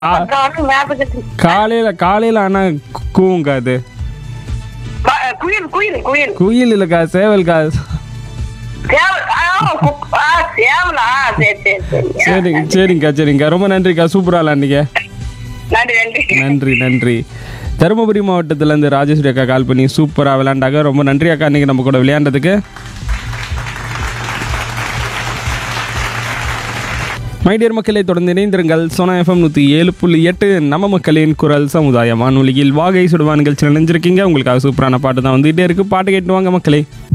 ஆ. காணும் ஞாபகத்துக்கு காலையில காலையில ஆனா கு- கூவுங்க அது ப- குயில் குயில் குயில் குயில் இல்லக்கா சேவல்கா சேவல் ஆ, கு- ஆ, சேவலா சரி சரி சரி சரிங்க சரிங்கக்கா சரிங்கக்கா ரொம்ப நன்றிக்கா சூப்பரா விளாண்டிங்க நன்றி நன்றி நன்றி நன்றி தருமபுரி மாவட்டத்திலேருந்து ராஜேஸ்வரி அக்கா கால் பண்ணி சூப்பராக விளையாண்டாங்க ரொம்ப நன்றி அக்கா இன்னைக்கு நம்ம கூட விளையாண்டதுக்கு மைடியர் மக்களை தொடர்ந்து இணைந்திருங்கள் சோனா எஃப்எம் நூற்றி ஏழு புள்ளி எட்டு நம்ம மக்களின் குரல் சமுதாய வானொலியில் வாகை சுடுவா நிகழ்ச்சி நினைஞ்சிருக்கீங்க உங்களுக்காக சூப்பரான பாட்டு தான் வந்துகிட்டே இருக்கு பாட்டு கேட்டு வாங்க மக்களே